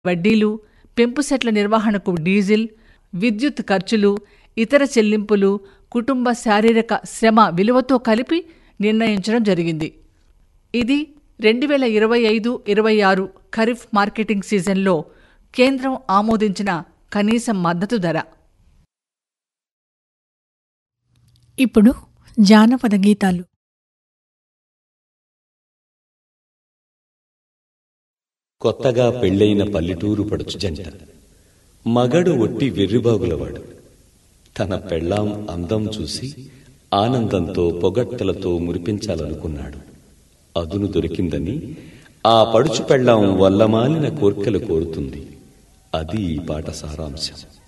వడ్డీలు పెంపు సెట్ల నిర్వహణకు డీజిల్ విద్యుత్ ఖర్చులు ఇతర చెల్లింపులు కుటుంబ శారీరక శ్రమ విలువతో కలిపి నిర్ణయించడం జరిగింది ఇది రెండు వేల ఇరవై ఐదు ఇరవై ఆరు ఖరీఫ్ మార్కెటింగ్ సీజన్లో కేంద్రం ఆమోదించిన కనీస మద్దతు ధర ఇప్పుడు జానపద గీతాలు కొత్తగా పెళ్ళైన పల్లెటూరు పడుచు జంట మగడు ఒట్టి వెర్రిబాగులవాడు తన పెళ్ళాం అందం చూసి ఆనందంతో పొగట్టలతో మురిపించాలనుకున్నాడు అదును దొరికిందని ఆ పడుచు పెళ్ళాం వల్లమాలిన కోర్కెలు కోరుతుంది అది ఈ పాట సారాంశం